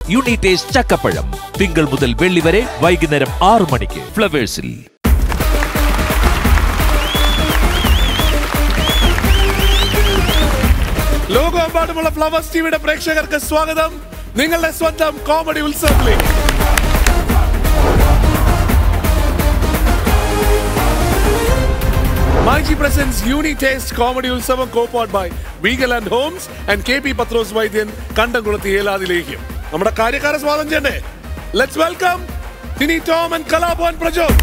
യൂണിറ്റേസ് ചക്കപ്പഴം തിങ്കൾ മുതൽ വെള്ളി വരെ വൈകുന്നേരം ആറു മണിക്ക് ഫ്ലവേഴ്സിൽ ലോകമെമ്പാടുമുള്ള ഫ്ലവേഴ്സ് ടിവിയുടെ പ്രേക്ഷകർക്ക് സ്വാഗതം നിങ്ങളുടെ സ്വന്തം കോമഡി ഉത്സവത്തിലേക്ക് മാജി പ്രസൻസ് യൂണി ടേസ്റ്റ് കോമഡി ഉത്സവം കോപ്പോഡ് ബൈ വീഗൽ and homes and K P Pathros Vaidyan Kandamkulathi ഏലാതിലേക്കും നമ്മുടെ കാര്യക്കാരെ സ്വാഗതം ചെയ്യണ്ടേ let's welcome Tini Tom and Kalabhavan Prajod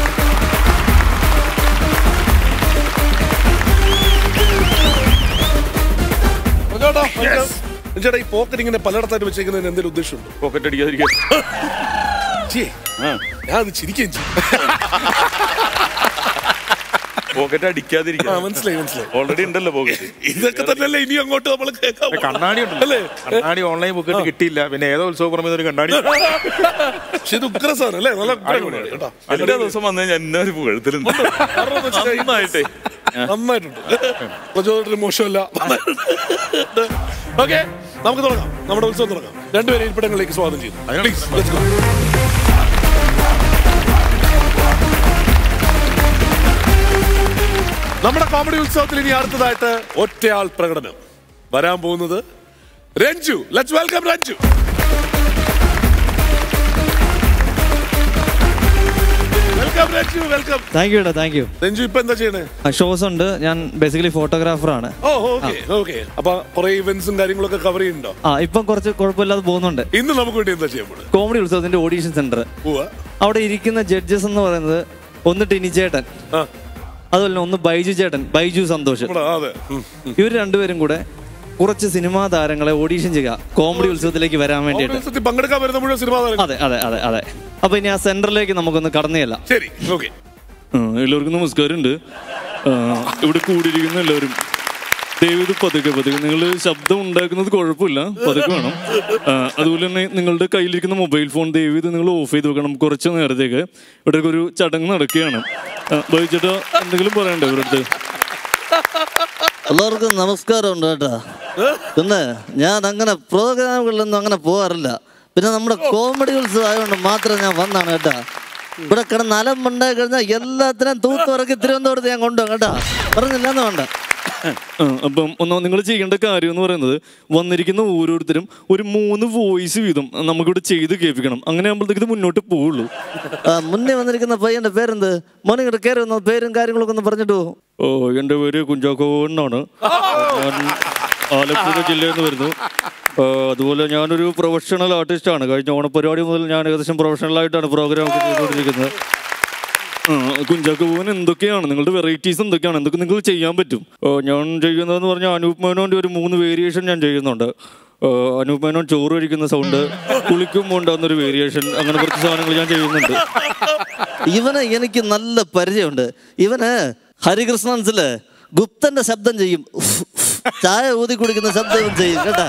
പ്രജോട്ടോ ചേട്ടാ ഈ പോക്കറ്റ് ഇങ്ങനെ പലയിടത്തായിട്ട് വെച്ചേക്കുന്നതിന് എന്തെങ്കിലും ഉദ്ദേശമുണ്ട് പോക്കറ്റ് അടിക്കാതിരിക്കാൻ ഛേ, ഞാൻ അത് ചിരിക്കുകയും ചെയ്യും പോക്കറ്റ് ആ അടിക്കാതിരിക്കാൻ മനസ്സിലായി മനസ്സിലായി ഓൾറെഡി ഉണ്ടല്ലോ പോക്കറ്റ് ഇതൊക്കെ തന്നെയല്ലേ ഇനി അങ്ങോട്ട് നമ്മൾ കേൾക്കാൻ പോകുന്നത്. കണ്ണാടി ഉണ്ടല്ലോ അല്ലേ കണ്ണാടി ഓൺലൈൻ ബുക്കിട്ട് കിട്ടിയില്ല പിന്നെ ഏതോ ഉത്സവ പുറമെ ഒരു കണ്ണാടി പക്ഷെ ഇത് ഉഗ്രസാണ് അല്ലേ നല്ല ഉഗ്രമാണ് കേട്ടോ എല്ലാ ദിവസം വന്നു കഴിഞ്ഞാൽ എന്നെ ഒരു പുകഴ്ത്തലുണ്ട് കാരണം എന്ന് വെച്ചാൽ നന്നായിട്ടേ നന്നായിട്ടുണ്ട് പ്രചോദനത്തിന് മോശമല്ല ഓക്കെ നമുക്ക് തുടങ്ങാം നമ്മുടെ ഉത്സവം തുടങ്ങാം രണ്ടുപേരും ഇരിപ്പിടങ്ങളിലേക്ക് സ്വാഗതം ചെയ്തു Please, let's go. നമ്മുടെ കോമഡി ഉത്സവത്തിൽ ഇനി അടുത്തതായിട്ട് ഒറ്റയാൾ പ്രകടനം വരാൻ പോകുന്നത് Ranju let's welcome Ranju welcome Ranju welcome thank you ഏട്ടാ താങ്ക് യു രഞ്ജു ഇപ്പൊ എന്താ ചെയ്യണേ ഷോസ് ഉണ്ട് ഞാൻ ബേസിക്കലി ഫോട്ടോഗ്രാഫറാണ് ഓ ഓക്കെ ഓക്കെ അപ്പൊ കുറെ ഇവന്റ്സും കാര്യങ്ങളൊക്കെ കവർ ചെയ്യുന്നുണ്ടോ ആ ഇപ്പം കുറച്ച് കുഴപ്പമില്ലാതെ പോകുന്നുണ്ട് ഇന്ന് നമുക്ക് വേണ്ടി എന്താ ചെയ്യാൻ പോണത് കോമഡി ഉത്സവത്തിന്റെ ഓഡീഷൻ സെന്റർ പോവാ അവിടെ ഇരിക്കുന്ന ജഡ്ജസ് എന്ന് പറയുന്നത് ഒന്ന് ടിനി ചേട്ടൻ ആ അതുപോലെ തന്നെ ഒന്ന് ബൈജു ചേട്ടൻ ബൈജു സന്തോഷ് ഇവിടെ, അതെ ഉം, ഉം. ഇവർ രണ്ടുപേരും കൂടെ കുറച്ച് സിനിമാ താരങ്ങളെ ഓഡീഷൻ ചെയ്യുക കോമഡി ഉത്സവത്തിലേക്ക് വരാൻ വേണ്ടിയിട്ട് ഉത്സവത്തിൽ പങ്കെടുക്കാൻ വരുന്ന മുഴുവൻ സിനിമ താരങ്ങൾ അതെ അതെ അതെ അതെ അപ്പൊ ഇനി ആ സെന്ററിലേക്ക് നമുക്കൊന്ന് കടന്നു ചെല്ലാം ശരി ഓക്കെ എല്ലാവർക്കും നമസ്കാരമുണ്ട് ആ, ഇവിടെ കൂടിയിരിക്കുന്ന എല്ലാവരും ദയവിത് പതുക്കെ പതുക്കെ നിങ്ങൾ ശബ്ദം ഉണ്ടാക്കുന്നത് കുഴപ്പമില്ല പതുക്കെ വേണം ആ, അതുപോലെ തന്നെ നിങ്ങളുടെ കയ്യിലിരിക്കുന്ന മൊബൈൽ ഫോൺ ദയവിത് നിങ്ങൾ ഓഫ് ചെയ്ത് വെക്കണം കുറച്ച് നേരത്തേക്ക് ഇവിടെ ഒരു ചടങ്ങ് നടക്കുകയാണ് ആ, ബൈചേട്ടാ എന്തെങ്കിലും പറയണ്ടേ ഇവരുടെ അടുത്ത് എല്ലാവർക്കും നമസ്കാരമുണ്ട് കേട്ടാ പിന്നെ ഞാൻ അങ്ങനെ പ്രോഗ്രാമുകളിലൊന്നും അങ്ങനെ പോകാറില്ല പിന്നെ നമ്മുടെ കോമഡി ഉത്സവം ആയതുകൊണ്ട് മാത്രം ഞാൻ വന്നാണ് കേട്ടാ ഇവിടെ കിടന്ന് അലമ്പുണ്ടായി കഴിഞ്ഞാൽ എല്ലാത്തിനും തൂത്തുറക്കി തിരുവനന്തപുരത്ത് ഞാൻ കൊണ്ടുപോകും കേട്ടാ പറഞ്ഞില്ല എന്ന് വേണ്ട ആ, അപ്പം ഒന്ന് നിങ്ങൾ ചെയ്യേണ്ട കാര്യം എന്ന് പറയുന്നത് വന്നിരിക്കുന്ന ഓരോരുത്തരും ഒരു മൂന്ന് വോയിസ് വീതം നമുക്കിവിടെ ചെയ്ത് കേൾപ്പിക്കണം അങ്ങനെ ആകുമ്പോഴത്തേക്ക് ഇത് മുന്നോട്ട് പോവുള്ളൂ ആ, മുന്നേ വന്നിരിക്കുന്ന പയ്യന്റെ പേരെന്ത് മോനെ ഇങ്ങോട്ട് കയറി വന്ന പേരും കാര്യങ്ങളൊക്കെ ഒന്ന് പറഞ്ഞിട്ട് പോകും ഓ എൻ്റെ പേര് കുഞ്ചാക്കോ എന്നാണ് ഞാൻ ആലപ്പുഴ ജില്ലയിൽ നിന്ന് വരുന്നു ആ, അതുപോലെ ഞാനൊരു പ്രൊഫഷണൽ ആർട്ടിസ്റ്റാണ് കഴിഞ്ഞ ഓണപരിപാടി മുതൽ ഞാൻ ഏകദേശം പ്രൊഫഷണലായിട്ടാണ് പ്രോഗ്രാം ഒക്കെ ചെയ്തുകൊണ്ടിരിക്കുന്നത് ആ, കുഞ്ചാക്കോ ഭവൻ എന്തൊക്കെയാണ് നിങ്ങളുടെ വെറൈറ്റീസ് എന്തൊക്കെയാണ് എന്തൊക്കെ നിങ്ങൾ ചെയ്യാൻ പറ്റും ആ, ഞാൻ ചെയ്യുന്നതെന്ന് പറഞ്ഞാൽ അനൂപ് മേനോൻ്റെ ഒരു മൂന്ന് വേരിയേഷൻ ഞാൻ ചെയ്യുന്നുണ്ട് ആ, അനൂപ് മേനോൻ ചോറ് കഴിക്കുന്ന സൗണ്ട് കുളിക്കുമ്പോൾ ഉണ്ടാകുന്ന ഒരു വേരിയേഷൻ അങ്ങനെ കുറച്ച് സാധനങ്ങൾ ഞാൻ ചെയ്യുന്നുണ്ട് ഇവന് എനിക്ക് നല്ല പരിചയമുണ്ട് ഇവന് ഹരികൃഷ്ണൻസില് ഗുപ്തന്റെ ശബ്ദം ചെയ്യും ഉഫ്, ഉഫ്. ചായ ഊതി കുടിക്കുന്ന ശബ്ദം ഇവൻ ചെയ്യും കേട്ടാ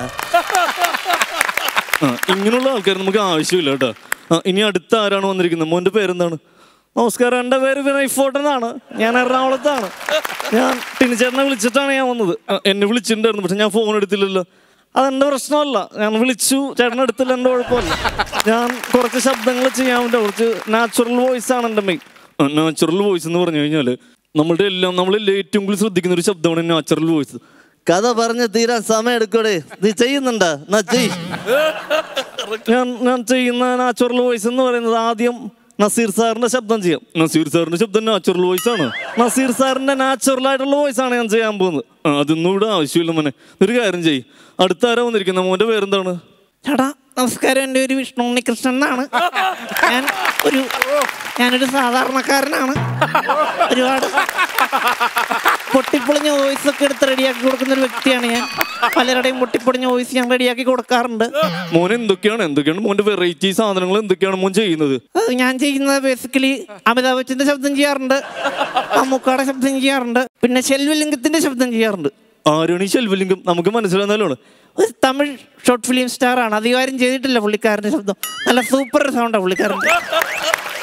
ആ, ഇങ്ങനെയുള്ള ആൾക്കാർ നമുക്ക് ആവശ്യമില്ല കേട്ടോ ആ, ഇനി അടുത്ത ആരാണ് വന്നിരിക്കുന്നത് മോന്റെ പേരെന്താണ് നമസ്കാരം എൻ്റെ പേര് വിനയ് ഫോട്ടനാണ് ഞാൻ എറണാകുളത്താണ് ഞാൻ ടിനിച്ചേട്ടനെ വിളിച്ചിട്ടാണ് ഞാൻ വന്നത് ആ, എന്നെ വിളിച്ചിട്ടുണ്ടായിരുന്നു പക്ഷെ ഞാൻ ഫോൺ എടുത്തില്ലല്ലോ അതെന്റെ പ്രശ്നമല്ല ഞാൻ വിളിച്ചു ചേട്ടൻ എടുത്തില്ല എൻ്റെ കുഴപ്പമില്ല ഞാൻ കുറച്ച് ശബ്ദങ്ങൾ ചെയ്യാൻ വേണ്ടി കുറച്ച് നാച്ചുറൽ വോയിസ് ആണ് എൻ്റെ മെയിൻ നാച്ചുറൽ വോയിസ് എന്ന് പറഞ്ഞു കഴിഞ്ഞാൽ നമ്മളുടെ എല്ലാം നമ്മളെല്ലാം ഏറ്റവും കൂടുതൽ ശ്രദ്ധിക്കുന്ന ഒരു ശബ്ദമാണ് നാച്ചുറൽ വോയിസ് കഥ പറഞ്ഞ് തീരാൻ സമയം എടുക്കൂടെ നീ ചെയ്യുന്നുണ്ടാ എന്നാ ചെയ് ഞാൻ ഞാൻ ചെയ്യുന്ന നാച്ചുറൽ വോയിസ് എന്ന് പറയുന്നത് ആദ്യം നസീർ സാറിന്റെ ശബ്ദം ചെയ്യാം നസീർ സാറിന്റെ ശബ്ദം നാച്ചുറൽ വോയിസ് ആണ് നസീർ സാറിന്റെ നാച്ചുറൽ ആയിട്ടുള്ള വോയിസ് ആണ് ഞാൻ ചെയ്യാൻ പോകുന്നത് ആ, അതൊന്നും ഇവിടെ ആവശ്യമില്ല മോനെ ഒരു കാര്യം ചെയ്യ് അടുത്ത ആരാ വന്നിരിക്കുന്ന മോന്റെ പേരെന്താണ് ചേട്ടാ നമസ്കാരം എൻ്റെ ഒരു വിഷ്ണു ഉണ്ണികൃഷ്ണൻ എന്നാണ് ഞാൻ ഒരു ഞാനൊരു സാധാരണക്കാരനാണ് ഒരുപാട് പൊട്ടിപ്പൊളിഞ്ഞ വോയിസ് ഒക്കെ എടുത്ത് റെഡിയാക്കി കൊടുക്കുന്ന ഒരു വ്യക്തിയാണ് ഞാൻ പലരുടെയും പൊട്ടിപ്പൊളിഞ്ഞ വോയിസ് ഞാൻ റെഡിയാക്കി കൊടുക്കാറുണ്ട് മോൻ എന്തൊക്കെയാണ് എന്തൊക്കെയാണ് മോന്റെ വെറൈറ്റി സാധനങ്ങൾ എന്തൊക്കെയാണ് മോൻ ചെയ്യുന്നത് അത് ഞാൻ ചെയ്യുന്നത് ബേസിക്കലി അമിതാഭ് ബച്ചന്റെ ശബ്ദം ചെയ്യാറുണ്ട് മമ്മൂക്കാടെ ശബ്ദം ചെയ്യാറുണ്ട് പിന്നെ ശെൽവലിംഗത്തിന്റെ ശബ്ദം ചെയ്യാറുണ്ട് ആരാണ് ഈ ശെൽവലിംഗം നമുക്ക് മനസ്സിലാകുന്നല്ലോ ഒരു തമിഴ് ഷോർട്ട് ഫിലിം സ്റ്റാർ ആണ് അധികാരം ചെയ്തിട്ടില്ല പുള്ളിക്കാരന്റെ ശബ്ദം നല്ല സൂപ്പർ സൗണ്ടാണ് പുള്ളിക്കാരൻ്റെ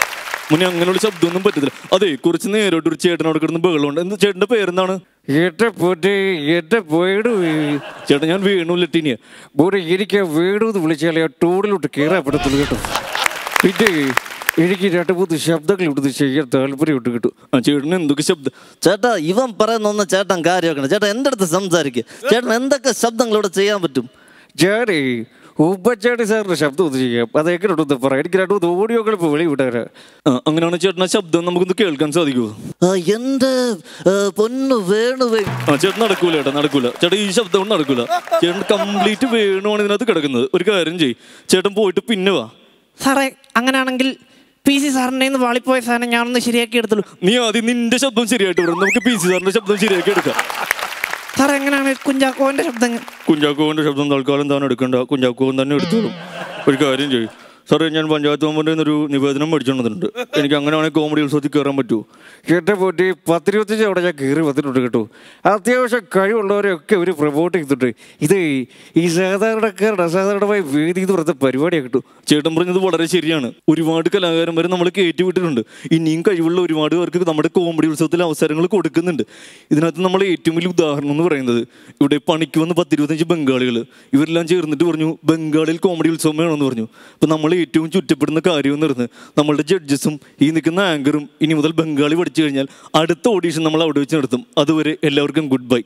മുന്നേ അങ്ങനെയുള്ള ശബ്ദമൊന്നും പറ്റത്തില്ല അതെ കുറച്ച് നേരോട്ട് ഒരു ചേട്ടൻ അവിടെ കിടന്ന് ബഹളമുണ്ട് എന്താ ചേട്ടന്റെ പേരെന്താണ് എന്റെ പൊന്നെ എന്റെ വീട് ചേട്ടൻ ഞാൻ വീണു ലട്ടീനിയ ഇവിടെ എനിക്ക് വീട് എന്ന് വിളിച്ചാലേ ആ ടൂറിലോട്ട് കയറാൻ പറ്റത്തുള്ളൂ കേട്ടോ പിന്നെ എനിക്ക് രണ്ട് മൂന്ന് ശബ്ദങ്ങൾ ഇവിടുന്ന് ചെയ്യാൻ താല്പര്യമുണ്ട് കേട്ടോ ആ ചേട്ടന് എന്തൊക്കെ ശബ്ദം ചേട്ടാ ഇവൻ പറയുന്ന ഒന്ന് ചേട്ടൻ കാര്യമാക്കണം ചേട്ടാ എൻ്റെ അടുത്ത് സംസാരിക്കുക ചേട്ടൻ എന്തൊക്കെ ശബ്ദങ്ങൾ ഇവിടെ ചെയ്യാൻ പറ്റും ഞാനേ ഉമ്മച്ചാടി സാറിന്റെ ശബ്ദം ഒന്ന് ചെയ്യാം അതെങ്ങനെ ഉണ്ടെന്ന് പറയാം എനിക്ക് രണ്ട് മൂന്ന് ഓഡിയോകൾ ഇപ്പോൾ വെളി വിടാനാ ആ, അങ്ങനെയാണ് ചേട്ടൻ ആ ശബ്ദം നമുക്കൊന്ന് കേൾക്കാൻ സാധിക്കുമോ ആ, എൻ്റെ ആ, പൊന്നു വേണുവേ ആ ചേട്ടൻ നടക്കൂല ചേട്ടാ നടക്കൂല ചേട്ടാ ഈ ശബ്ദം കൊണ്ട് നടക്കൂല ചേട്ടൻ കംപ്ലീറ്റ് വേണുവാണ് ഇതിനകത്ത് കിടക്കുന്നത് ഒരു കാര്യം ചെയ് ചേട്ടൻ പോയിട്ട് പിന്നെ വാ സാറേ അങ്ങനെയാണെങ്കിൽ പി സി സാറിൻ്റെ നിന്ന് വാളിപ്പോയ സാധനം ഞാനൊന്ന് ശരിയാക്കി എടുത്തുള്ളൂ നീ ആദ്യം നിന്റെ ശബ്ദം ശരിയായിട്ട് വരും നമുക്ക് പി സി സാറിന്റെ ശബ്ദം ശരിയാക്കി എടുക്കാം സാറേ എങ്ങനെയാണ് കുഞ്ചാക്കോന്റെ ശബ്ദം കുഞ്ചാക്കോവിന്റെ ശബ്ദം തൽക്കാലം താൻ എടുക്കണ്ട കുഞ്ചാക്കോവൻ തന്നെ എടുത്തോളും ഒരു കാര്യം ചെയ്യും സാറേ ഞാൻ പഞ്ചായത്ത് മെമ്പറിൽ നിന്നൊരു നിവേദനം മേടിച്ചോണ്ടിട്ടുണ്ട് എനിക്ക് അങ്ങനെയാണെങ്കിൽ കോമഡി ഉത്സവത്തിൽ കയറാൻ പറ്റുമോ എന്റെ പൊന്നെ പത്തിരുപത്തഞ്ച് അവിടെ ഞാൻ കയറി വന്നിട്ടുണ്ട് കേട്ടോ അത്യാവശ്യം കഴിവുള്ളവരെയൊക്കെ ഇവർ പ്രൊമോട്ട് ചെയ്തിട്ടുണ്ട് ഇത് ഈ സാധാരണക്കാരുടെ അസാധാരണമായ വേദി എന്ന് പറയുന്ന പരിപാടിയാണ് കേട്ടോ ചേട്ടൻ പറഞ്ഞത് വളരെ ശരിയാണ് ഒരുപാട് കലാകാരന്മാരെ നമ്മൾ കയറ്റി വിട്ടിട്ടുണ്ട് ഇനിയും കഴിവുള്ള ഒരുപാട് പേർക്ക് നമ്മുടെ കോമഡി ഉത്സവത്തിൽ അവസരങ്ങൾ കൊടുക്കുന്നുണ്ട് ഇതിനകത്ത് നമ്മൾ ഏറ്റവും വലിയ ഉദാഹരണം എന്ന് പറയുന്നത് ഇവിടെ പണിക്ക് വന്ന് പത്തിരുപത്തഞ്ച് ബംഗാളികൾ ഇവരെല്ലാം ചേർന്നിട്ട് പറഞ്ഞു ബംഗാളിൽ കോമഡി ഉത്സവം വേണമെന്ന് പറഞ്ഞു അപ്പം നമ്മൾ ഏറ്റവും ചുറ്റപ്പെടുന്ന കാര്യം എന്ന് പറയുന്നത് നമ്മളുടെ ജഡ്ജസും ഈ നിൽക്കുന്ന ആങ്കറും ഇനി മുതൽ ബംഗാളി പഠിച്ചു കഴിഞ്ഞാൽ അടുത്ത ഓഡീഷൻ നമ്മൾ അവിടെ വെച്ച് നടത്തും അതുവരെ എല്ലാവർക്കും ഗുഡ് ബൈ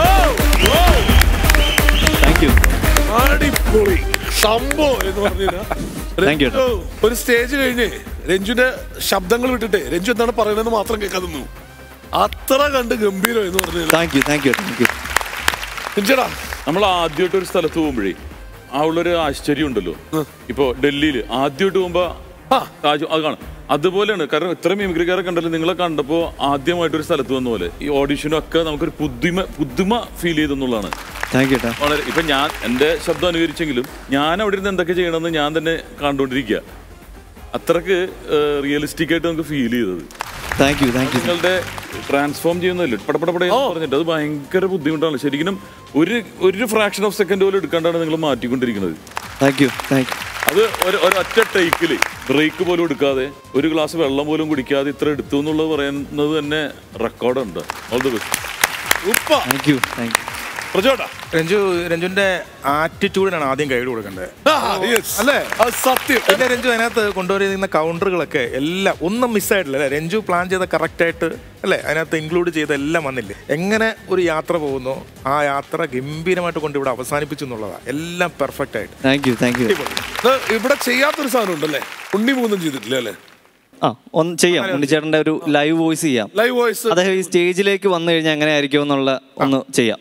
താങ്ക് യു അടിപൊളി സംഭവം എന്ന് പറഞ്ഞാ Thank you, രഞ്ജു, ഒരു സ്റ്റേജ് കഴിഞ്ഞ് രഞ്ജുന്റെ ശബ്ദങ്ങൾ വിട്ടിട്ട് രഞ്ജു എന്താണ് പറയുന്നത് മാത്രം കേൾക്കാൻ നിന്നു അത്ര കണ്ട് ഗംഭീരം എന്ന് പറഞ്ഞു thank you thank you thank you രഞ്ജടാ നമ്മൾ ആദ്യമായിട്ട് ഒരു സ്ഥലത്ത് പോകുമ്പോഴേ ആ ഉള്ളൊരു ആശ്ചര്യം ഉണ്ടല്ലോ ഇപ്പൊ ഡൽഹിയിൽ ആദ്യമായിട്ട് പോകുമ്പോ താജ് അത് കാണാം അതുപോലെയാണ് കാരണം ഇത്ര മിമിക്രിക്കാരെ കണ്ടല്ലോ നിങ്ങളെ കണ്ടപ്പോ ആദ്യമായിട്ട് ഒരു സ്ഥലത്ത് വന്ന പോലെ ഈ ഓഡിഷനും ഒക്കെ നമുക്കൊരു പുതുമ പുതുമ ഫീൽ ചെയ്തെന്നുള്ളതാണ് താങ്ക് യു വളരെ ഇപ്പൊ ഞാൻ എന്റെ ശബ്ദം അനുകരിച്ചെങ്കിലും ഞാൻ അവിടെ ഇരുന്ന് എന്തൊക്കെ ചെയ്യണമെന്ന് ഞാൻ തന്നെ കണ്ടുകൊണ്ടിരിക്കുക അത്രക്ക് റിയലിസ്റ്റിക് ആയിട്ട് നമുക്ക് ഫീൽ ചെയ്തത് താങ്ക് യു താങ്ക് യു നിങ്ങളുടെ ട്രാൻസ്ഫോം ചെയ്യുന്നതല്ലേ പടപടപട പറഞ്ഞിട്ട് അത് ഭയങ്കര ബുദ്ധിമുട്ടാണ് ശരിക്കും ഒരു ഒരു ഫ്രാക്ഷൻ ഓഫ് സെക്കൻഡ് പോലും എടുക്കാണ്ടാണ് നിങ്ങൾ മാറ്റിക്കൊണ്ടിരിക്കുന്നത് താങ്ക് യു താങ്ക് യു അത് ഒരു ഒരു ഒറ്റ ടേക്കില് ബ്രേക്ക് പോലും എടുക്കാതെ ഒരു ഗ്ലാസ് വെള്ളം പോലും കുടിക്കാതെ ഇത്ര എടുത്തു എന്നുള്ളത് പറയുന്നത് തന്നെ റെക്കോർഡുണ്ട് ഓൾ ദി ബെസ്റ്റ് ഉപ്പ താങ്ക് യു താങ്ക് യു പ്രജോടാ രഞ്ജു രഞ്ജുവിന്റെ ആറ്റിറ്റ്യൂഡിനാണ് ആദ്യം ഗൈഡ് കൊടുക്കേണ്ടത് അല്ലേ അത് സത്യം പിന്നെ രഞ്ജു അതിനകത്ത് കൊണ്ടുവരുന്ന കൗണ്ടറുകളൊക്കെ എല്ലാം ഒന്നും മിസ്സായിട്ടില്ല അല്ലേ രഞ്ജു പ്ലാൻ ചെയ്ത കറക്റ്റ് ആയിട്ട് അല്ലേ അതിനകത്ത് ഇൻക്ലൂഡ് ചെയ്ത എല്ലാം വന്നില്ലേ എങ്ങനെ ഒരു യാത്ര പോകുന്നു ആ യാത്ര ഗംഭീരമായിട്ട് കൊണ്ട് ഇവിടെ അവസാനിപ്പിച്ചു എന്നുള്ളതാണ് എല്ലാം പെർഫെക്റ്റ് ആയിട്ട് താങ്ക് യു താങ്ക് യു ഇത് ഇവിടെ ചെയ്യാത്തൊരു സാധനം ഉണ്ടല്ലേ ഉണ്ണി മൂന്നും ചെയ്തിട്ടില്ല അല്ലേ ആ ഒന്ന് ചെയ്യാം ഉണ്ണിച്ചേട്ടന്റെ ഒരു ലൈവ് വോയിസ് ചെയ്യാം ലൈവ് വോയിസ് അദ്ദേഹം ഈ സ്റ്റേജിലേക്ക് വന്നു കഴിഞ്ഞാൽ എങ്ങനെ ആയിരിക്കും എന്നുള്ള ഒന്ന് ചെയ്യാം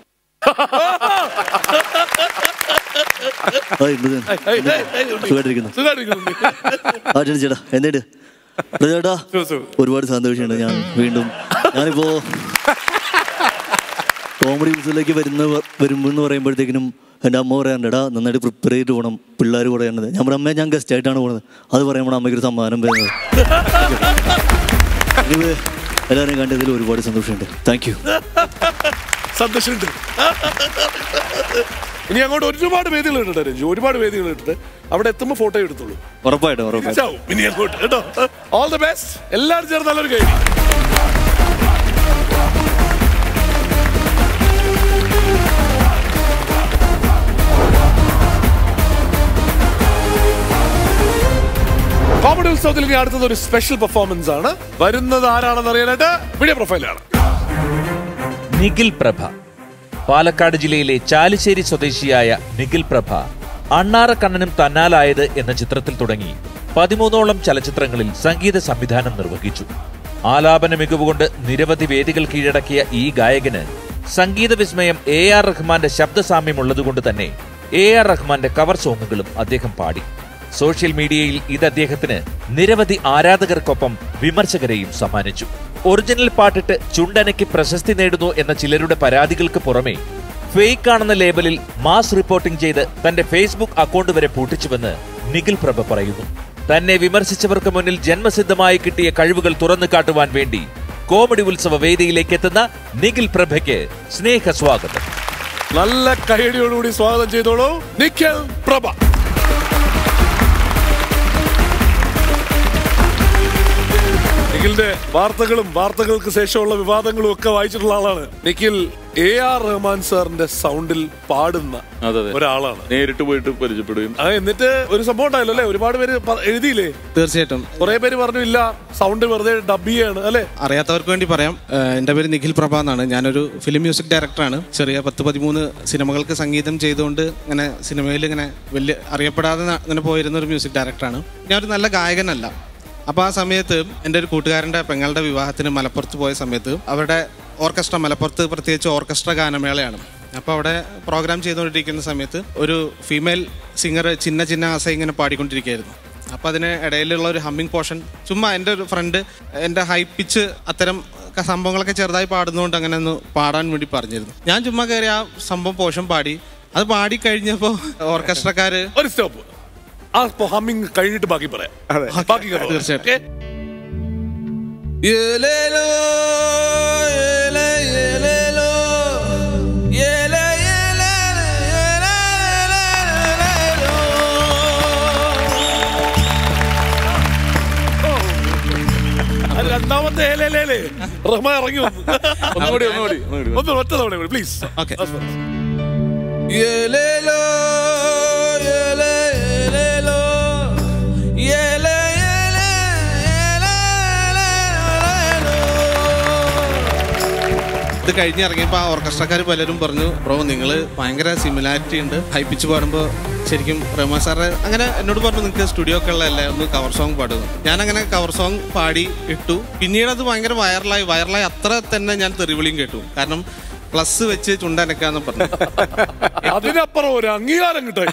ആ, എന്ത് ഇത്? സുഖമായിട്ടിരിക്കുന്നു ആ ചേട്ടാ ചേട്ടാ എന്തേട്ട് ചേട്ടാ ഒരുപാട് സന്തോഷമുണ്ട് ഞാൻ വീണ്ടും ഞാനിപ്പോ കോമഡി ഉത്സവത്തിലേക്ക് വരുന്ന വരുമ്പോൾ എന്ന് പറയുമ്പോഴത്തേക്കിനും എൻ്റെ അമ്മ പറയാറുണ്ട് എടാ നന്നായിട്ട് പ്രിപ്പയർ ചെയ്തിട്ട് പോകണം പിള്ളേർ പറയുന്നത് ഞാൻ പറഞ്ഞ അമ്മ ഞാൻ ഗസ്റ്റ് ആയിട്ടാണ് പോകുന്നത് അത് പറയുമ്പോൾ അമ്മയ്ക്ക് ഒരു സമ്മാനം വരുന്നത് ഇത് എല്ലാവരെയും കണ്ടതിൽ ഒരുപാട് സന്തോഷമുണ്ട് താങ്ക് യു സന്തോഷമുണ്ട് ഇനി അങ്ങോട്ട് ഒരുപാട് വേദികൾ ഇട്ടിട്ട് രഞ്ജു ഒരുപാട് വേദികൾ ഇട്ടിട്ട് അവിടെ എത്തുമ്പോൾ ഫോട്ടോ എടുത്തോളൂ ഉറപ്പായിട്ടും ഉറപ്പായിട്ടും ചാവും ഇനി അങ്ങോട്ട് കേട്ടോ ഓൾ ദി ബെസ്റ്റ് എല്ലാവരും ചേർന്ന് നല്ലൊരു കൈ കോമഡി ഉത്സവത്തിൽ ഇനി അടുത്തത് ഒരു സ്പെഷ്യൽ പെർഫോമൻസ് ആണ് വരുന്നത് ആരാണെന്ന് അറിയാനായിട്ട് വീഡിയോ പ്രൊഫൈലാണ് നിഖിൽ പ്രഭ പാലക്കാട് ജില്ലയിലെ ചാലിശ്ശേരി സ്വദേശിയായ നിഖിൽ പ്രഭ അണ്ണാറക്കണ്ണനും തന്നാലായത് എന്ന ചിത്രത്തിൽ തുടങ്ങി പതിമൂന്നോളം ചലച്ചിത്രങ്ങളിൽ സംഗീത സംവിധാനം നിർവഹിച്ചു ആലാപന മികവുകൊണ്ട് നിരവധി വേദികൾ കീഴടക്കിയ ഈ ഗായകന് സംഗീത വിസ്മയം എ ആർ റഹ്മാന്റെ ശബ്ദസാമ്യമുള്ളതുകൊണ്ട് തന്നെ എ ആർ റഹ്മാന്റെ കവർ സോങ്ങുകളും അദ്ദേഹം പാടി സോഷ്യൽ മീഡിയയിൽ ഇത് അദ്ദേഹത്തിന് നിരവധി ആരാധകർക്കൊപ്പം വിമർശകരെയും സമ്മാനിച്ചു ഒറിജിനൽ പാട്ടിട്ട് ചുണ്ടനയ്ക്ക് പ്രശസ്തി നേടുന്നു എന്ന ചിലരുടെ പരാതികൾക്ക് പുറമെ ഫേക്ക് ആണെന്ന ലേബലിൽ മാസ് റിപ്പോർട്ടിംഗ് ചെയ്ത് തന്റെ ഫേസ്ബുക്ക് അക്കൗണ്ട് വരെ പൂട്ടിച്ചുവെന്ന് നിഖിൽ പ്രഭ പറയുന്നു തന്നെ വിമർശിച്ചവർക്ക് മുന്നിൽ ജന്മസിദ്ധമായി കിട്ടിയ കഴിവുകൾ തുറന്നു കാട്ടുവാൻ വേണ്ടി കോമഡി ഉത്സവ വേദിയിലേക്ക് എത്തുന്ന നിഖിൽ പ്രഭയ്ക്ക് സ്നേഹ സ്വാഗതം നല്ല കൈയടിയോടുകൂടി സ്വാഗതം ചെയ്തോളൂ നിഖിൽ പ്രഭ നിഖിലിന്റെ വാർത്തകളും വാർത്തകൾക്ക് ശേഷമുള്ള വിവാദങ്ങളും ഒക്കെ വായിച്ചിട്ടുള്ള ആളാണ് നിഖിൽ എ ആർ റഹ്മാൻ സാറിന്റെ സൗണ്ടിൽ പാടുന്ന അതെ അതെ ഒരാളാണ് നേരിട്ട് പോയിട്ട് പരിചയപ്പെടുകയും ആ എന്നിട്ട് ഒരു സംഭവം ഉണ്ടായല്ലോ അല്ലെ ഒരുപാട് പേര് പ- എഴുതിയില്ലേ തീർച്ചയായിട്ടും കുറെ പേര് പറഞ്ഞു ഇല്ല സൗണ്ട് വെറുതെ ഡബ് ചെയ്യാണ് അല്ലെ അറിയാത്തവർക്ക് വേണ്ടി പറയാം ഏഹ് എൻ്റെ പേര് നിഖിൽ പ്രഭ എന്നാണ് ഞാനൊരു ഫിലിം മ്യൂസിക് ഡയറക്ടറാണ് ചെറിയ പത്ത് പതിമൂന്ന് സിനിമകൾക്ക് സംഗീതം ചെയ്തുകൊണ്ട് ഇങ്ങനെ സിനിമയിൽ ഇങ്ങനെ വലിയ അറിയപ്പെടാതെ ന- ഇങ്ങനെ പോയിരുന്ന ഒരു മ്യൂസിക് ഡയറക്ടറാണ് ഞാനൊരു നല്ല ഗായകനല്ല അപ്പോൾ ആ സമയത്ത് എൻ്റെ ഒരു കൂട്ടുകാരൻ്റെ പെങ്ങളുടെ വിവാഹത്തിന് മലപ്പുറത്ത് പോയ സമയത്ത് അവരുടെ ഓർക്കസ്ട്ര മലപ്പുറത്ത് പ്രത്യേകിച്ച് ഓർക്കസ്ട്ര ഗാനമേളയാണ് അപ്പോൾ അവിടെ പ്രോഗ്രാം ചെയ്തുകൊണ്ടിരിക്കുന്ന സമയത്ത് ഒരു ഫീമെയിൽ സിംഗർ ചിന്ന ചിന്ന ആസ ഇങ്ങനെ പാടിക്കൊണ്ടിരിക്കുകയായിരുന്നു അപ്പോൾ അതിന് ഇടയിലുള്ള ഒരു ഹമ്മിങ് പോർഷൻ ചുമ്മാ എൻ്റെ ഒരു ഫ്രണ്ട് എൻ്റെ ഹൈ പിച്ച് അത്തരം ക- സംഭവങ്ങളൊക്കെ ചെറുതായി പാടുന്നതുകൊണ്ട് അങ്ങനെ ഒന്ന് പാടാൻ വേണ്ടി പറഞ്ഞിരുന്നു ഞാൻ ചുമ്മാ കയറി ആ സംഭവം പോർഷൻ പാടി അത് പാടി കഴിഞ്ഞപ്പോൾ ഓർക്കസ്ട്രക്കാർ ഒരു സ്റ്റോപ്പ് ആ ഹമ്മിങ് കഴിഞ്ഞിട്ട് ബാക്കി പറയാം ബാക്കി കഥ പറയാം. തീർച്ചയായിട്ടും. Okay? അത് രണ്ടാമത്തെ ഏലേലേ റഹ്മാൻ ഇറങ്ങി വന്നു ഒന്നുകൂടി ഒന്നുകൂടി ഒന്നുകൂടി ഒന്ന് ഒറ്റ തവണ കൂടി പ്ലീസ് ഓക്കെ ഇത് കഴിഞ്ഞിറങ്ങിയപ്പോൾ ആ ഓർക്കസ്ട്രക്കാർ പലരും പറഞ്ഞു ബ്രോ നിങ്ങൾ ഭയങ്കര സിമിലാരിറ്റി ഉണ്ട് ഹൈപ്പിച്ച് പാടുമ്പോൾ ശരിക്കും റഹ്മാൻ സാറ് അങ്ങനെ എന്നോട് പറഞ്ഞു നിങ്ങൾക്ക് സ്റ്റുഡിയോ ഒക്കെ ഉള്ളതല്ലേ ഒന്ന് കവർ സോങ് പാടുന്നു ഞാൻ അങ്ങനെ കവർ സോങ് പാടി ഇട്ടു പിന്നീട് അത് ഭയങ്കര വൈറലായി വൈറലായി അത്ര തന്നെ ഞാൻ തെറിവിളിയും കേട്ടു കാരണം പ്ലസ് വെച്ച് ചുണ്ടനക്കാന്ന് പറഞ്ഞു അതിനപ്പുറം ഒരു അംഗീകാരം കിട്ടാൻ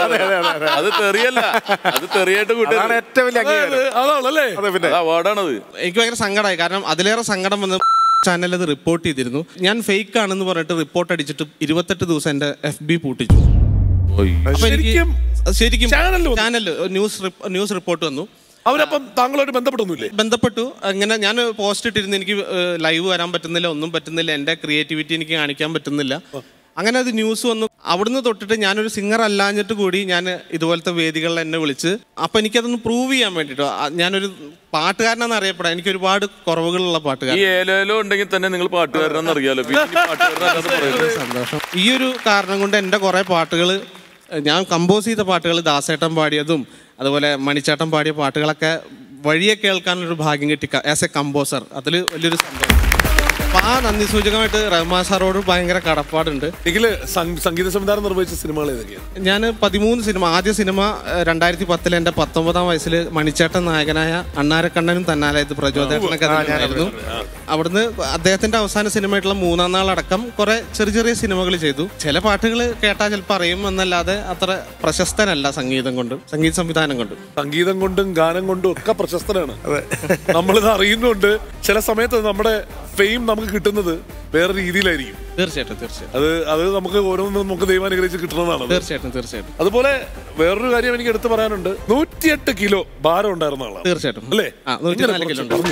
അത് തെറിയല്ല അത് തെറിയായിട്ട് അതാണ് കൂട്ടുകാർ ഏറ്റവും വലിയ അംഗീകാരം അതാണല്ലേ അതെ പിന്നെ അത് അവാർഡാണത് എനിക്ക് ഭയങ്കര സങ്കടമായി കാരണം അതിലേറെ സങ്കടം വന്ന് ചാനൽ അത് റിപ്പോർട്ട് ചെയ്തിരുന്നു ഞാൻ ഫേക്ക് ആണെന്ന് പറഞ്ഞിട്ട് റിപ്പോർട്ട് അടിച്ചിട്ട് ഇരുപത്തെട്ട് ദിവസം എന്റെ എഫ് ബി പൂട്ടിച്ചു അപ്പൊ എനിക്ക് ശരിക്കും ശരിക്കും ചാനലിൽ വന്നു? ചാനൽ ന്യൂസ് റിപ്പ- ന്യൂസ് റിപ്പോർട്ട് വന്നു അവരപ്പം താങ്കളുമായിട്ട് ബന്ധപ്പെടുന്നില്ലേ ബന്ധപ്പെട്ടു അങ്ങനെ ഞാൻ പോസ്റ്റ് ഇട്ടിരുന്നു എനിക്ക് ലൈവ് വരാൻ പറ്റുന്നില്ല ഒന്നും പറ്റുന്നില്ല എൻ്റെ ക്രിയേറ്റിവിറ്റി എനിക്ക് കാണിക്കാൻ പറ്റുന്നില്ല അങ്ങനെ അത് ന്യൂസ് വന്നു അവിടുന്ന് തൊട്ടിട്ട് ഞാനൊരു സിംഗർ അല്ലാഞ്ഞിട്ട് കൂടി ഞാൻ ഇതുപോലത്തെ വേദികളിൽ എന്നെ വിളിച്ച് അപ്പം എനിക്കതൊന്ന് പ്രൂവ് ചെയ്യാൻ വേണ്ടിട്ടോ ആ, ഞാനൊരു പാട്ടുകാരനെന്ന് അറിയപ്പെടാം എനിക്ക് ഒരുപാട് കുറവുകളുള്ള ഈ പാട്ടുകാരൻ ഏലേലോ ഉണ്ടെങ്കിൽ തന്നെ നിങ്ങൾ പാട്ടുകാരനെന്ന് അറിയാലോ പിന്നെ ഇനി പാട്ടുകാരനല്ലാതെ പറയുന്നത് സന്തോഷം ഈ ഒരു കാരണം കൊണ്ട് എൻ്റെ കുറേ പാട്ടുകൾ ഞാൻ കമ്പോസ് ചെയ്ത പാട്ടുകൾ ദാസേട്ടൻ പാടിയതും അതുപോലെ മണിച്ചേട്ടൻ പാടിയ പാട്ടുകളൊക്കെ വഴിയെ കേൾക്കാനൊരു ഭാഗ്യം കിട്ടി ആസ് എ കമ്പോസർ അതിൽ വലിയൊരു സന്തോഷം അപ്പം ആ നന്ദി സൂചകമായിട്ട് റഹ്മാൻ സാറോട് ഭയങ്കര കടപ്പാടുണ്ട് നിഖില് സം- സംഗീത സംവിധാനം നിർവഹിച്ച സിനിമകൾ ഏതൊക്കെയാണ് ഞാൻ പതിമൂന്ന് സിനിമ ആദ്യ സിനിമ ഏഹ്, രണ്ടായിരത്തി പത്തിൽ എൻ്റെ പത്തൊമ്പതാം വയസ്സിൽ മണിച്ചേട്ടൻ നായകനായ അണ്ണാരക്കണ്ണനും തന്നാലായത് പ്രചോദനൊക്കെ ആയിരുന്നു അവിടുന്ന് അദ്ദേഹത്തിന്റെ അവസാന സിനിമയായിട്ടുള്ള മൂന്നാം നാളടക്കം കുറെ ചെറിയ ചെറിയ സിനിമകൾ ചെയ്തു ചില പാട്ടുകൾ കേട്ടാൽ ചിലപ്പോൾ അറിയും എന്നല്ലാതെ അത്ര പ്രശസ്തനല്ല സംഗീതം കൊണ്ട് സംഗീത സംവിധാനം കൊണ്ട് സംഗീതം കൊണ്ടും ഗാനം കൊണ്ടും ഒക്കെ പ്രശസ്തനാണ് നമ്മളിത് അറിയുന്നുണ്ട് ചില സമയത്ത് നമ്മുടെ ഫെയിം നമുക്ക് കിട്ടുന്നത് വേറെ രീതിയിലായിരിക്കും തീർച്ചയായിട്ടും തീർച്ചയായിട്ടും അത് അത് നമുക്ക് ഓരോന്നും നമുക്ക് ദൈവം അനുഗ്രഹിച്ച് കിട്ടുന്നതാണ് തീർച്ചയായിട്ടും തീർച്ചയായിട്ടും അതുപോലെ വേറൊരു കാര്യം എനിക്ക് എടുത്തു പറയാനുണ്ട് നൂറ്റിയെട്ട് കിലോ ഭാരം ഉണ്ടായിരുന്ന ആളാണ് തീർച്ചയായിട്ടും അല്ലേ ആ നൂറ്റിനാല് കിലോ ഉണ്ട്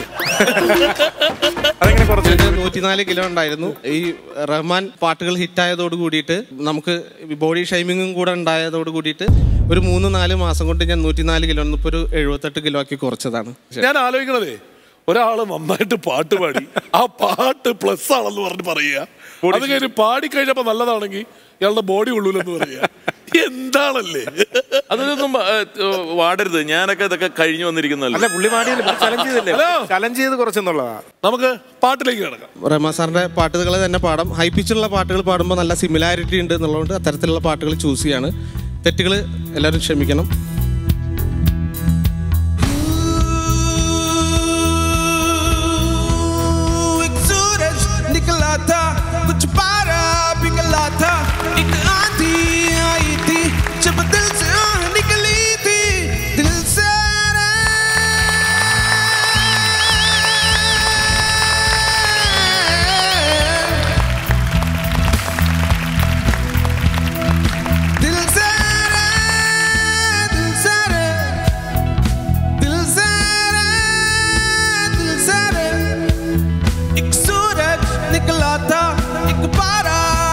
അതെങ്ങനെ കുറച്ച് ഇത് നൂറ്റിനാല് കിലോ ഉണ്ടായിരുന്നു ഈ റഹ്മാൻ പാട്ടുകൾ ഹിറ്റായതോട് കൂടിയിട്ട് നമുക്ക് ബോഡി ഷൈമിങ്ങും കൂടെ ഉണ്ടായതോട് കൂടിയിട്ട് ഒരു മൂന്ന് നാല് മാസം കൊണ്ട് ഞാൻ നൂറ്റിനാല് കിലോ ഇപ്പോൾ ഒരു എഴുപത്തെട്ട് കിലോ ആക്കി കുറച്ചതാണ് ഞാൻ ആലോചിക്കണതേ ഒരാള് നന്നായിട്ട് പാട്ട് പാടി ആ പാട്ട് പ്ലസ് ആണെന്ന് പറഞ്ഞ് പറയുക അത് കഴിഞ്ഞ് പാടി കഴിഞ്ഞപ്പോ നല്ലതാണെങ്കിൽ ഇയാളുടെ ബോഡി ഉള്ളൂലെന്ന് പറയുക എന്താണല്ലേ അതൊന്നും ഏ, വാടരുത് ഞാനൊക്കെ ഇതൊക്കെ കഴിഞ്ഞു വന്നിരിക്കുന്നതല്ല അല്ല പുള്ളി പാടിയല്ലേ ചലഞ്ച് ചെയ്തല്ലേ ഹലോ. ചലഞ്ച് ചെയ്ത് കുറച്ചെന്നുള്ളതാ നമുക്ക് പാട്ടിലേക്ക് കിടക്കാം റഹ്മാൻ സാറിന്റെ പാട്ടുകൾ തന്നെ പാടാം ഹൈ പിച്ചുള്ള പാട്ടുകൾ പാടുമ്പോൾ നല്ല സിമിലാരിറ്റി ഉണ്ട് എന്നുള്ളതുകൊണ്ട് അത്തരത്തിലുള്ള പാട്ടുകൾ ചൂസ് ചെയ്യാണ് തെറ്റുകൾ എല്ലാവരും ക്ഷമിക്കണം एक सूरज निकला था कुछ पारा पिघला था एक आंधी आई थी जब दिल से आह निकली थी दिल से दिल से दिल से दिल से दिल से एक सूरज निकला था एक पारा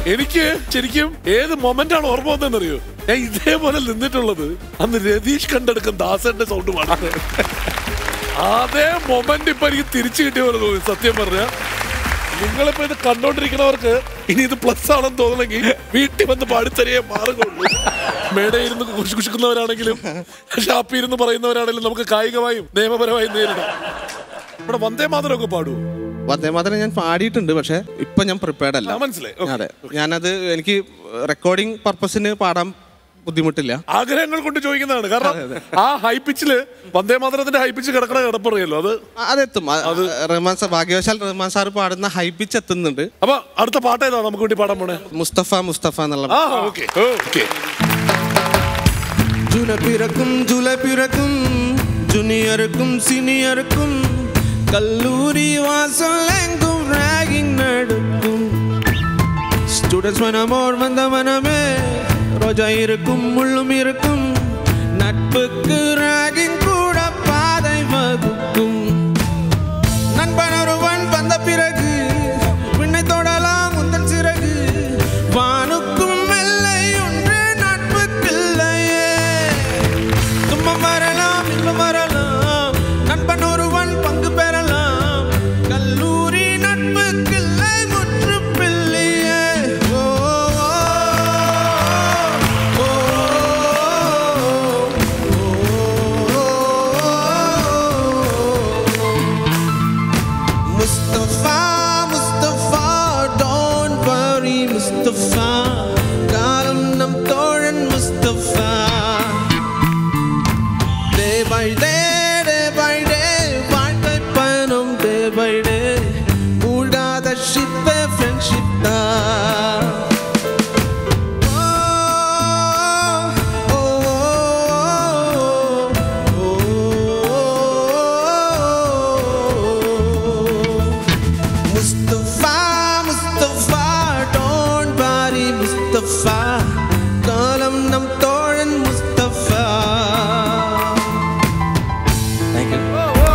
എനിക്ക് ശരിക്കും ഏത് മൊമെന്റ് ആണ് ഓർമ്മ വന്നതെന്നറിയോ ഞാൻ ഇതേപോലെ നിന്നിട്ടുള്ളത് അന്ന് രതീഷ് കണ്ടെടുക്കും ദാസന്റെ സൗണ്ട് പാടാൻ അതേ മൊമെന്റ് ഇപ്പൊ എനിക്ക് തിരിച്ചു കിട്ടിയ പോലെ തോന്നി സത്യം പറഞ്ഞ നിങ്ങളിപ്പോ ഇത് കണ്ടോണ്ടിരിക്കുന്നവർക്ക് ഇനി ഇത് പ്ലസ് ആണെന്ന് തോന്നണമെങ്കിൽ വീട്ടിൽ വന്ന് പാടിത്തരികയെ മാറുകയുള്ളൂ മേടയിരുന്ന് കുശിക്കുന്നവരാണെങ്കിലും ഷാപ്പി ഇരുന്ന് പറയുന്നവരാണെങ്കിലും നമുക്ക് കായികമായും നിയമപരമായും നേരിടാം ഇവിടെ വന്ദേ മാതരമൊക്കെ പാടുവോ വന്ദേമാതരം ഞാൻ പാടിയിട്ടുണ്ട് പക്ഷെ ഇപ്പൊ ഞാൻ പ്രിപ്പയർഡ് അല്ല ആ, മനസ്സിലായി. Okay. അതെ ഞാനത് എനിക്ക് റെക്കോർഡിംഗ് പർപ്പസിന് പാടാൻ ബുദ്ധിമുട്ടില്ല ആഗ്രഹങ്ങൾ കൊണ്ട് ചോദിക്കുന്നതാണ് കാരണം ആ ഹൈപ്പിച്ചില് വന്ദേ മാതരത്തിന്റെ ഹൈപ്പിച്ച് കിടക്കണ കിടപ്പറിയല്ലോ അത് അതെത്തും അത് റഹ്മാൻ സാർ ഭാഗ്യവശാൽ റഹ്മാൻ സാർ പാടുന്ന ഹൈപ്പിച്ച് എത്തുന്നുണ്ട് അപ്പൊ അടുത്ത പാട്ട് ഏതാ നമുക്ക് വേണ്ടി പാടാൻ പോണേ മുസ്തഫ മുസ്തഫ എന്നുള്ള ആ ഓക്കെ ഓക്കെ ஜூலை பிறக்கும் ஜூலை பிறக்கும் ஜூனியருக்கும் சீனியருக்கும் கல்லூரி வாசல் எங்கும் ராகிங் நடக்கும் ஸ்டூடெண்ட்ஸ் மனமோர் வந்த மனமே ரோஜா இருக்கும் முள்ளும் இருக்கும் நட்புக்கு ராகிங் கூட பாதை வகுக்கும் நண்பன் ஒருவன் வந்த பிறகு விண்ணை தொடலாம் உந்தன் சிறகு வானுக்கும் எல்லை ஒன்று நட்புக்கில்லையே துன்பம் வரலாம் இன்பம் வரலாம் நண்பன் ஒருவன் பங்கு பெறலாம் கல்லூரி நட்புக்கில்லை முற்றுப்பில்லையே ஓ ஓ, Mustafa, Mustafa, don't worry, Mustafa. காலம் நம் தோழன் Mustafa. Day by day, day by day, வாழ்க்கை பயணம் day by day. மூழ்காத ship friendship தான் Mustafa, Mustafa, don't worry, Mustafa. காலம் நம் தோழன் Mustafa. Thank you.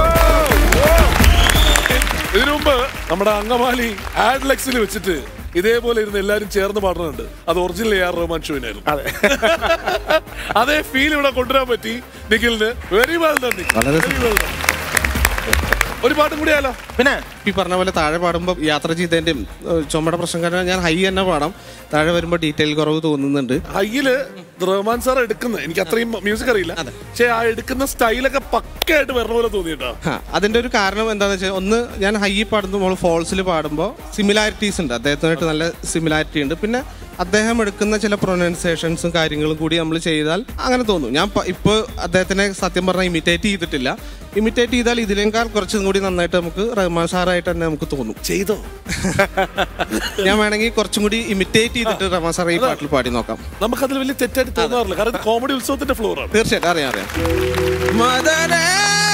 ഇതിനു മുമ്പ് നമ്മുടെ അങ്കമാലി ആഡ്ലെക്സിൽ വെച്ചിട്ട് ഇതേപോലെ ഇരുന്ന് എല്ലാരും ചേർന്ന് പാടുന്നുണ്ട് അത് ഒറിജിനൽ എ ആർ റഹ്മാൻ ഷോയിനായിരുന്നു അതെ അതേ ഫീൽ ഇവിടെ കൊണ്ടുവരാൻ പറ്റി നിഖിലിന് വെരി വെൽ നന്ദി Very well done. ഒരു പാട്ടും കൂടി ആയാലോ പിന്നെ ഈ പറഞ്ഞ പോലെ താഴെ പാടുമ്പോൾ യാത്ര ചെയ്തതിന്റെയും ഏഹ്, ചുമയുടെ പ്രശ്നം കാരണം ഞാൻ ഹൈ തന്നെ പാടാം താഴെ വരുമ്പോൾ ഡീറ്റെയിൽ കുറവ് തോന്നുന്നുണ്ട് ഹയ്യില് റഹ്മാൻ സാർ എടുക്കുന്നത് എനിക്ക് അത്രയും മ്യൂസിക് അറിയില്ല പക്ഷെ ആ എടുക്കുന്ന സ്റ്റൈലൊക്കെ പക്കയായിട്ട് വരണ പോലെ തോന്നിയിട്ടോ ആ, അതിന്റെ ഒരു കാരണം എന്താണെന്ന് വെച്ചാൽ ഒന്ന് ഞാൻ ഹൈ പാടുമ്പോൾ നമ്മൾ ഫോൾസിൽ പാടുമ്പോൾ സിമിലാരിറ്റീസ് ഉണ്ട് അദ്ദേഹത്തിനായിട്ട് നല്ല സിമിലാരിറ്റി ഉണ്ട് പിന്നെ അദ്ദേഹം എടുക്കുന്ന ചില പ്രൊനൗൺസിയേഷൻസും കാര്യങ്ങളും കൂടി നമ്മൾ ചെയ്താൽ അങ്ങനെ തോന്നും ഞാൻ പ- ഇപ്പോൾ അദ്ദേഹത്തിനെ സത്യം പറഞ്ഞാൽ ഇമിറ്റേറ്റ് ചെയ്തിട്ടില്ല ഇമിറ്റേറ്റ് ചെയ്താൽ ഇതിനേക്കാൾ കുറച്ചും കൂടി നന്നായിട്ട് നമുക്ക് റഹ്മാൻ സാറായിട്ട് തന്നെ നമുക്ക് തോന്നും ചെയ്തോ ഞാൻ വേണമെങ്കിൽ കുറച്ചും കൂടി ഇമിറ്റേറ്റ് ചെയ്തിട്ട് റഹ്മാൻ സാർ ഈ പാട്ടിൽ പാടി നോക്കാം നമുക്കതിൽ വലിയ തെറ്റായിട്ട് തോന്നാറില്ല കാരണം ഇത് കോമഡി ഉത്സവത്തിന്റെ ഫ്ലോർ ആണ് തീർച്ചയായിട്ടും അറിയാം അറിയാം മദരേ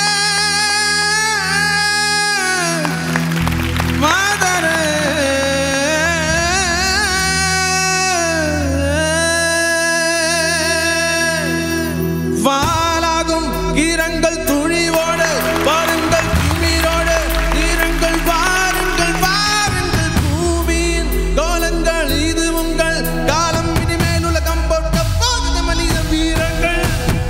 മദരേ வாலாகும் ஈரங்கள் துணிவோடு பாருங்கள் திமிரோடு ஈரங்கள் வாருங்கள் வாருங்கள் பூமியின் கோலங்கள் இது உங்கள் காலம் இனிமேல் உலகம் போட்ட போகுது மனித வீரங்கள்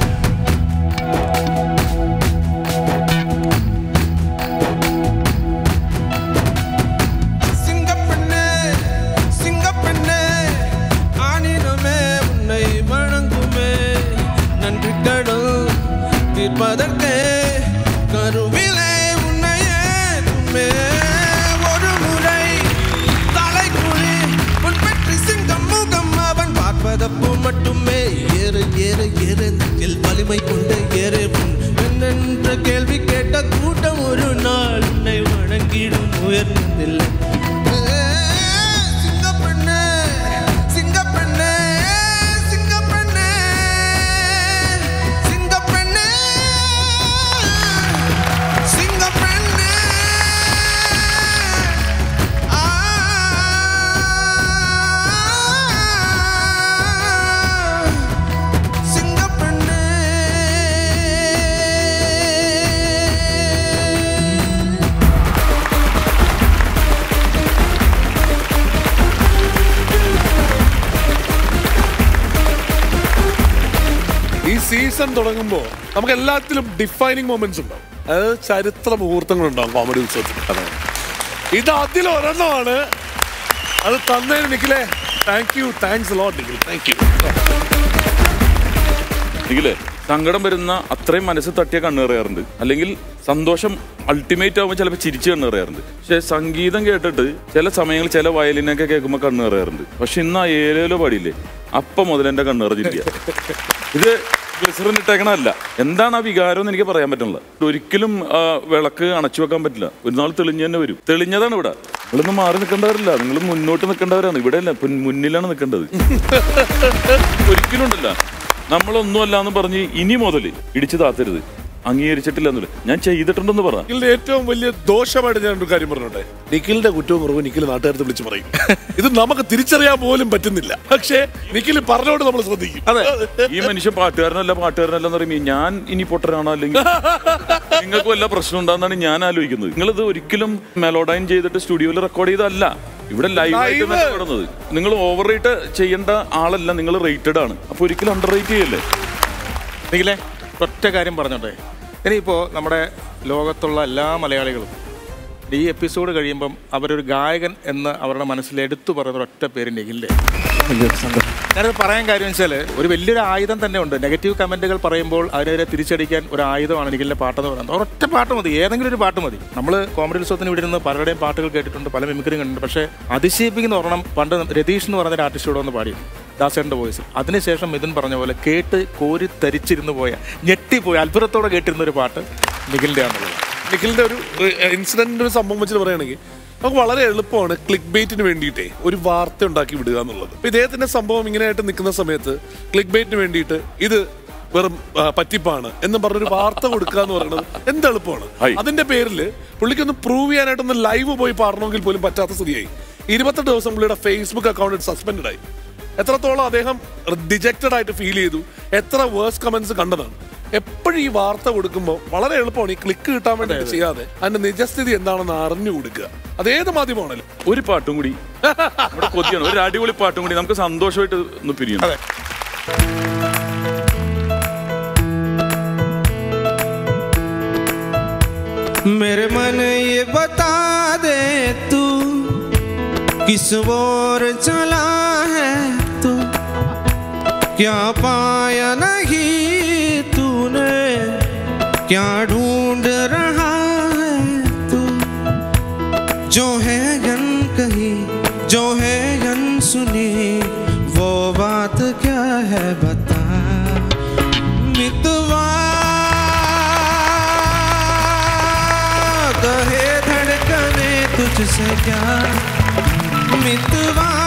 சிங்கப்பெண்ணே சிங்கப்பெண்ணே ஆனினமே உன்னை வணங்குமே நன்றி கடல் தீர்ப்பதற்கே கருவிலே உன்னை ஏற்றுமே ஒரு முறை தலைக்குழி உன் பற்றி சிங்கம் முகம் அவன் பார்ப்பதப்போ மட்டுமே ஏறு ஏறு ஏறு நெஞ்சில் வலிமை கொண்டு ஏறு உன் என்னென்ற கேள்வி கேட்ட கூட்டம் ஒரு நாள் உன்னை வணங்கிடும் உயர்ந்ததில்லை சிங்கப்பெண்ணே சிங்கப்பெண்ணே சிங்கப்பெண்ணே சிங்கப்பெண்ணே சிங்கப்பெண்ணே ஆ சிங்கப்பெண்ணே സീസൺ തുടങ്ങുമ്പോൾ നമുക്ക് എല്ലാത്തിലും ഡിഫൈനിങ് മൊമെന്റ്സ് ഉണ്ടാവും അതായത് ചരിത്ര മുഹൂർത്തങ്ങൾ ഉണ്ടാവും കോമഡി ഉത്സവത്തിൽ ഇത് അതിലൊരെണ്ണമാണ് അത് തന്നതിന് നിഖിലേ thank you thanks lot Nikhil thank you നിഖിലേ സങ്കടം വരുന്ന അത്രയും മനസ്സ് തട്ടിയ കണ്ണേറിയാറുണ്ട് അല്ലെങ്കിൽ സന്തോഷം അൾട്ടിമേറ്റ് ആകുമ്പോൾ ചിലപ്പോൾ ചിരിച്ച് കണ്ണേറിയാറുണ്ട് പക്ഷെ സംഗീതം കേട്ടിട്ട് ചില സമയങ്ങളിൽ ചില വയലിനൊക്കെ കേൾക്കുമ്പോൾ കണ്ണേറിയാറുണ്ട് പക്ഷെ ഇന്ന് ആ ഏലേലോ പാടിയില്ലേ അപ്പം മുതൽ എൻ്റെ കണ്ണേറിഞ്ഞിരിക്കുക ഇത് ഗ്ലിസറിൻ ഇട്ടേക്കണല്ല എന്താണ് ആ വികാരം എന്ന് എനിക്ക് പറയാൻ പറ്റുന്നില്ല ഒരിക്കലും ആ, വിളക്ക് അണച്ചു വെക്കാൻ പറ്റില്ല ഒരു നാൾ തെളിഞ്ഞു തന്നെ വരും തെളിഞ്ഞതാണ് ഇവിടെ നിങ്ങളൊന്നും മാറി നിൽക്കേണ്ടവരല്ല നിങ്ങൾ മുന്നോട്ട് നിൽക്കേണ്ടവരാണ് ഇവിടെ അല്ല പിൻ- മുന്നിലാണ് നിൽക്കേണ്ടത് ഒരിക്കലും ഉണ്ടല്ല നമ്മളൊന്നുമല്ല എന്ന് പറഞ്ഞ് ഇനി മുതൽ ഇടിച്ചു താത്തരുത് അംഗീകരിച്ചിട്ടില്ല എന്നില്ല ഞാൻ ചെയ്തിട്ടുണ്ടെന്ന് പറ നിഖിലിന്റെ ഏറ്റവും വലിയ ദോഷമായിട്ട് ഞാൻ ഒരു കാര്യം പറഞ്ഞോട്ടെ നിഖിലിന്റെ കുറ്റവും കുറവ് നിഖിൽ നാട്ടുകാരത്ത് വിളിച്ച് പറയും ഇത് നമുക്ക് തിരിച്ചറിയാൻ പോലും പറ്റുന്നില്ല പക്ഷേ നിഖിൽ പറഞ്ഞോണ്ട് നമ്മൾ ശ്രദ്ധിക്കും അതെ ഈ മനുഷ്യൻ പാട്ടുകാരനല്ല പാട്ടുകാരനല്ല എന്ന് പറയുമ്പോൾ ഞാൻ ഇനി പൊട്ടനാണോ അല്ലെങ്കിൽ നിങ്ങൾക്ക് വല്ല പ്രശ്നം ഉണ്ടാകുന്നതാണ് ഞാൻ ആലോചിക്കുന്നത് നിങ്ങളിത് ഒരിക്കലും മെലോഡൈൻ ചെയ്തിട്ട് സ്റ്റുഡിയോയിൽ റെക്കോർഡ് ചെയ്തതല്ല ഇവിടെ ലൈവായിട്ട് Live. മെച്ചപ്പെടുന്നത് നിങ്ങൾ ഓവർ റേറ്റ് ചെയ്യേണ്ട ആളല്ല നിങ്ങൾ റേറ്റഡ് ആണ് അപ്പൊ ഒരിക്കലും അണ്ടർ റേറ്റ് ചെയ്യല്ലേ നിഖിലേ ഒറ്റ കാര്യം പറഞ്ഞോട്ടെ ഇനിയിപ്പോൾ നമ്മുടെ ലോകത്തുള്ള എല്ലാ മലയാളികളും ഈ എപ്പിസോഡ് കഴിയുമ്പം അവരൊരു ഗായകൻ എന്ന് അവരുടെ മനസ്സിൽ എടുത്തു പറയുന്ന ഒറ്റ പേര് നിഖിലിൻ്റെ ഞാനത് പറയാൻ കാര്യം വെച്ചാൽ ഒരു വലിയൊരു ആയുധം തന്നെ ഉണ്ട് നെഗറ്റീവ് കമന്റുകൾ പറയുമ്പോൾ അതിനെതിരെ തിരിച്ചടിക്കാൻ ഒരു ആയുധമാണ് നിഖിലിന്റെ പാട്ടെന്ന് പറയുന്നത് ഒരൊറ്റ പാട്ട് മതി ഏതെങ്കിലും ഒരു പാട്ട് മതി നമ്മൾ കോമഡി ഉത്സവത്തിന് ഇവിടെ ഇരുന്ന് പലരുടെയും പാട്ടുകൾ കേട്ടിട്ടുണ്ട് പല മിമിക്രിയും കണ്ടിട്ടുണ്ട് പക്ഷേ അതിശയിപ്പിക്കുന്ന ഒരെണ്ണം പണ്ട് രതീഷ് എന്ന് പറഞ്ഞ ഒരു ആർട്ടിസ്റ്റ് ഇവിടെ വന്ന് പാടി ദാസേട്ടൻ്റെ വോയിസ് അതിനുശേഷം മിഥുൻ പറഞ്ഞ പോലെ കേട്ട് കോരി തരിച്ചിരുന്നു പോയ ഞെട്ടിപ്പോയി അത്ഭുതത്തോടെ കേട്ടിരുന്ന ഒരു പാട്ട് നിഖിലിൻ്റെ ആണുള്ളത് നിഖിലിന്റെ ഒരു ഇൻസിഡന്റ് ഒരു സംഭവം വെച്ചിട്ട് പറയുകയാണെങ്കിൽ നമുക്ക് വളരെ എളുപ്പമാണ് ക്ലിക്ക് ബെയ്റ്റിന് വേണ്ടിയിട്ടേ ഒരു വാർത്ത ഉണ്ടാക്കി വിടുക എന്നുള്ളത് അപ്പൊ ഇദ്ദേഹത്തിന്റെ സംഭവം ഇങ്ങനെയായിട്ട് നിൽക്കുന്ന സമയത്ത് ക്ലിക്ക് ബെയ്റ്റിന് വേണ്ടിയിട്ട് ഇത് വെറും ആ, പറ്റിപ്പാണ് എന്നും പറഞ്ഞൊരു വാർത്ത കൊടുക്കുക എന്ന് പറയുന്നത് എന്ത് എളുപ്പമാണ് അതിന്റെ പേരിൽ പുള്ളിക്കൊന്ന് പ്രൂവ് ചെയ്യാനായിട്ടൊന്ന് ലൈവ് പോയി പാടണമെങ്കിൽ പോലും പറ്റാത്ത സ്ഥിതിയായി ഇരുപത്തെട്ട് ദിവസം പുള്ളിയുടെ ഫേസ്ബുക്ക് അക്കൗണ്ട് സസ്പെൻഡ് ആയി എത്രത്തോളം അദ്ദേഹം ഡിജക്റ്റഡ് ആയിട്ട് ഫീൽ ചെയ്തു എത്ര വേഴ്സ് കമന്റ്സ് കണ്ടതാണ് എപ്പോഴും ഈ വാർത്ത കൊടുക്കുമ്പോൾ വളരെ എളുപ്പമാണ് ഈ ക്ലിക്ക് കിട്ടാൻ വേണ്ടി ചെയ്യാതെ അതിന്റെ നിജസ്ഥിതി എന്താണെന്ന് അറിഞ്ഞു കൊടുക്കുക അതേത് മാധ്യമമാണല്ലോ ഒരു പാട്ടും കൂടി ഇവിടെ കൊതിയാണ് ഒരു അടിപൊളി പാട്ടും കൂടി നമുക്ക് സന്തോഷമായിട്ട് ഒന്ന് പിരിയണം मेरे मन ये बता दे तू किस ओर चला है तू क्या पाया नहीं तूने क्या ढूंढ रहा है तू जो है गन कही जो है गन सुनी वो बात क्या है बता मितवा कहे धड़कने तुझसे क्या मितवा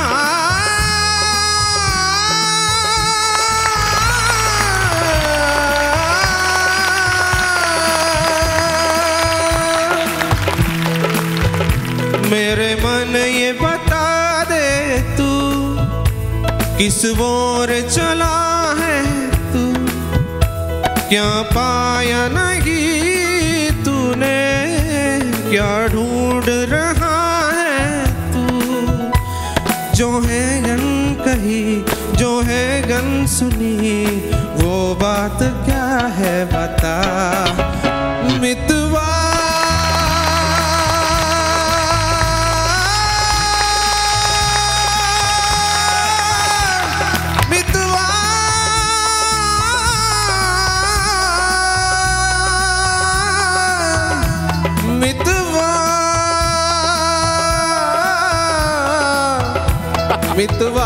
मेरे मन ये बता दे तू किस ओर चला है तू क्या पाया नहीं तूने क्या ढूंढ रहा है तू जो है गन कही जो है गन सुनी वो बात क्या है बता मितवा मितवा मितवा मितवा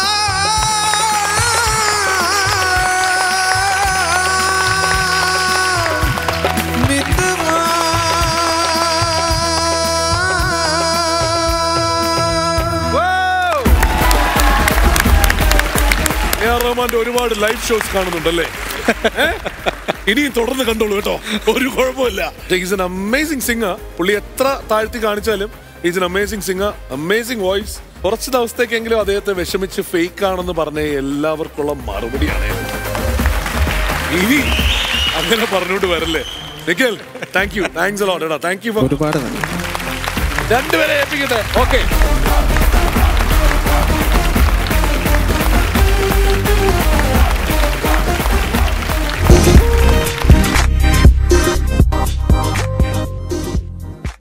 എ ആർ റഹ്മാന്റെ ഒരുപാട് ലൈവ് ഷോസ് കാണുന്നുണ്ടല്ലേ ഏ? ഇനിയും തുടർന്ന് കണ്ടോളൂ കേട്ടോ ഒരു കുഴപ്പമില്ല ഈസ് എൻ അമേസിംഗ് സിംഗർ പുള്ളി എത്ര താഴ്ത്തി കാണിച്ചാലും is an amazing singer amazing voice കുറച്ച് ദിവസത്തേക്കെങ്കിലും അദ്ദേഹത്തെ വിഷമിച്ച് ഫേക്ക് ആണെന്ന് പറഞ്ഞ എല്ലാവർക്കുള്ള മറുപടിയാണ് ഇനി അങ്ങനെ പറഞ്ഞോണ്ട് വരല്ലേ Nikhil thank you thanks lot thank you ഒരുപാട് നന്ദി രണ്ടുപേരെ ഏൽപ്പിക്കട്ടെ ഓക്കെ